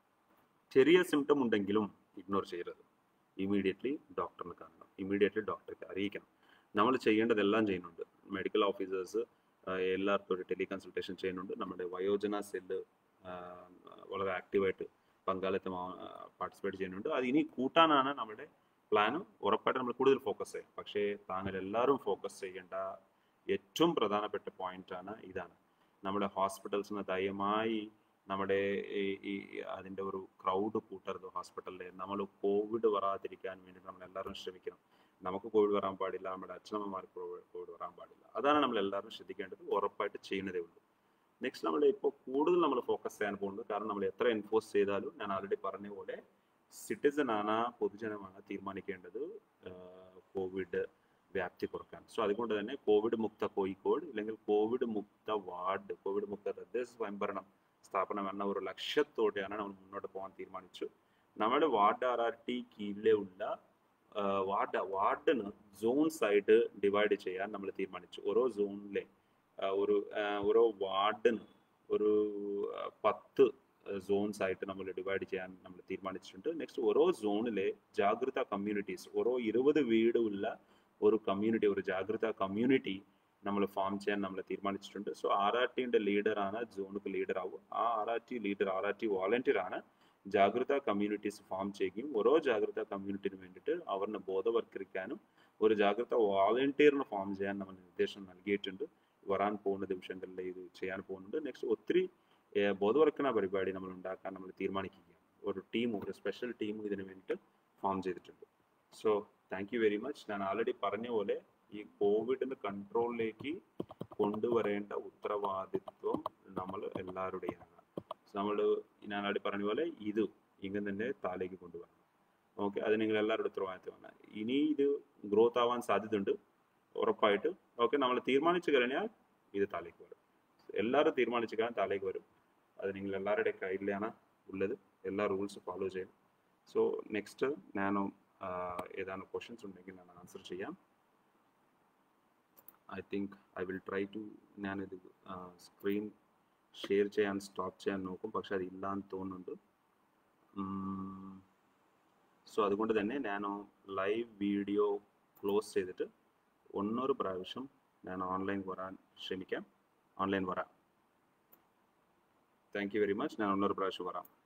ചെറിയ സിംറ്റം ഉണ്ടെങ്കിലും ഇഗ്നോർ ചെയ്യരുത് ഇമീഡിയറ്റ്ലി ഡോക്ടറിനെ കാണണം ഇമീഡിയറ്റ്ലി ഡോക്ടർക്ക് അറിയിക്കണം നമ്മൾ ചെയ്യേണ്ടതെല്ലാം ചെയ്യുന്നുണ്ട് മെഡിക്കൽ ഓഫീസേഴ്സ് എല്ലാവർക്കും ഒരു ടെലി കൺസൾട്ടേഷൻ ചെയ്യുന്നുണ്ട് നമ്മുടെ വയോജന സെല്ല് വളരെ ആക്റ്റീവായിട്ട് പങ്കാളിത്തം പാർട്ടിസിപ്പേറ്റ് ചെയ്യുന്നുണ്ട് അത് ഇനി കൂട്ടാനാണ് നമ്മുടെ പ്ലാൻ ഉറപ്പായിട്ട് നമ്മൾ കൂടുതൽ ഫോക്കസ് ചെയ്യും പക്ഷേ താങ്കൾ എല്ലാവരും ഫോക്കസ് ചെയ്യേണ്ട ഏറ്റവും പ്രധാനപ്പെട്ട പോയിന്റ് ആണ് ഇതാണ് നമ്മുടെ ഹോസ്പിറ്റൽസിന് ദയമായി നമ്മുടെ ഈ ഈ അതിൻ്റെ ഒരു ക്രൗഡ് കൂട്ടരുത് ഹോസ്പിറ്റലിൽ നമ്മൾ കോവിഡ് വരാതിരിക്കാൻ വേണ്ടി നമ്മൾ എല്ലാവരും ശ്രമിക്കണം നമുക്ക് കോവിഡ് വരാൻ പാടില്ല നമ്മുടെ അച്ഛനമ്മമാർക്ക് കോവിഡ് വരാൻ പാടില്ല അതാണ് നമ്മൾ എല്ലാവരും ശ്രദ്ധിക്കേണ്ടത് ഉറപ്പായിട്ട് ചെയ്യുന്നതേ ഉള്ളൂ നെക്സ്റ്റ് നമ്മൾ ഇപ്പോൾ കൂടുതൽ നമ്മൾ ഫോക്കസ് ചെയ്യാൻ പോകുന്നത് കാരണം നമ്മൾ എത്ര എൻഫോഴ്സ് ചെയ്താലും ഞാൻ ആൾറെഡി പറഞ്ഞ പോലെ സിറ്റിസൺ ആണ് പൊതുജനമാണ് തീരുമാനിക്കേണ്ടത് കോവിഡ് വ്യാപ്തി കുറക്കാൻ സോ അതുകൊണ്ട് തന്നെ കോവിഡ് മുക്ത കോഴിക്കോട് ഇല്ലെങ്കിൽ കോവിഡ് മുക്ത വാർഡ് കോവിഡ് മുക്ത തദ്ദേശ സ്വയംഭരണം സ്ഥാപനം എന്ന ഒരു ലക്ഷ്യത്തോടെയാണ് നമ്മൾ മുന്നോട്ട് പോകാൻ തീരുമാനിച്ചു നമ്മുടെ വാർഡ് ആർ ആർ ടി കീഴിലുള്ള വാർഡ് വാർഡിന് സോൺസ് ആയിട്ട് ഡിവൈഡ് ചെയ്യാൻ നമ്മൾ തീരുമാനിച്ചു ഓരോ സോണിലെ ഒരു ഓരോ വാർഡിന് ഒരു പത്ത് സോൺസ് ആയിട്ട് നമ്മൾ ഡിവൈഡ് ചെയ്യാൻ നമ്മൾ തീരുമാനിച്ചിട്ടുണ്ട് നെക്സ്റ്റ് ഓരോ സോണിലെ ജാഗ്രത കമ്മ്യൂണിറ്റീസ് ഓരോ ഇരുപത് വീടുള്ള ഒരു കമ്മ്യൂണിറ്റി ഒരു ജാഗ്രത കമ്മ്യൂണിറ്റി നമ്മൾ ഫോം ചെയ്യാൻ നമ്മൾ തീരുമാനിച്ചിട്ടുണ്ട് സോ ആർ ആർ ടിന്റെ ലീഡറാണ് സോണുക്ക് ലീഡർ ആവും ആ R R T leader R R T volunteer ആണ് ജാഗ്രത കമ്മ്യൂണിറ്റീസ് ഫോം ചെയ്യുകയും ഓരോ ജാഗ്രത കമ്മ്യൂണിറ്റിന് വേണ്ടിയിട്ട് അവരിനെ ബോധവൽക്കരിക്കാനും ഒരു ജാഗ്രത വോളണ്ടിയറിന് ഫോം ചെയ്യാൻ നമ്മൾ നിർദ്ദേശം നൽകിയിട്ടുണ്ട് വരാൻ പോകുന്ന ദിവസങ്ങളിൽ ഇത് ചെയ്യാൻ പോകുന്നുണ്ട് നെക്സ്റ്റ് ഒത്തിരി ബോധവൽക്കരണ പരിപാടി നമ്മൾ ഉണ്ടാക്കാൻ നമ്മൾ തീരുമാനിക്കുകയാണ് ഒരു ടീം ഒരു സ്പെഷ്യൽ ടീം ഇതിന് വേണ്ടിയിട്ട് ഫോം ചെയ്തിട്ടുണ്ട് so thank you very much ഞാൻ ആൾറെഡി പറഞ്ഞ പോലെ ഈ കോവിഡിന്റെ കൺട്രോളിലേക്ക് കൊണ്ടുവരേണ്ട ഉത്തരവാദിത്വം നമ്മൾ എല്ലാവരുടെയാണ് നമ്മൾ ഞാൻ ആൾറെഡി പറഞ്ഞ പോലെ ഇത് ഇങ്ങനെ തന്നെ താലേക്ക് കൊണ്ടുവരണം ഓക്കെ അത് നിങ്ങൾ എല്ലാവരുടെ ഉത്തരവാദിത്വമാണ് ഇനി ഇത് ഗ്രോത്ത് ആവാൻ സാധ്യതയുണ്ട് ഉറപ്പായിട്ട് ഓക്കെ നമ്മൾ തീരുമാനിച്ചു കഴിഞ്ഞാൽ ഇത് താലേക്ക് വരും എല്ലാവരും തീരുമാനിച്ചു കഴിഞ്ഞാൽ താലേക്ക് വരും അത് നിങ്ങൾ എല്ലാവരുടെ കയ്യിലാണ് ഉള്ളത് എല്ലാ റൂൾസ് ഫോളോ ചെയ്യണം സോ നെക്സ്റ്റ് ഞാൻ ഏതാനും ക്വസ്റ്റ്യൻസ് ഉണ്ടെങ്കിൽ ഞാൻ ആൻസർ ചെയ്യാം I think I will try to ഞാനിത് സ്ക്രീൻ ഷെയർ ചെയ്യാൻ സ്റ്റോപ്പ് ചെയ്യാൻ നോക്കും പക്ഷെ അത് ഇല്ലാന്ന് തോന്നുന്നുണ്ട് സോ അതുകൊണ്ട് തന്നെ ഞാൻ ലൈവ് വീഡിയോ ക്ലോസ് ചെയ്തിട്ട് ഒന്നൊരു പ്രാവശ്യം ഞാൻ ഓൺലൈൻ വരാൻ ശ്രമിക്കാം ഓൺലൈൻ വരാം താങ്ക് യു വെരി മച്ച് ഞാൻ ഒന്നൊരു പ്രാവശ്യം വരാം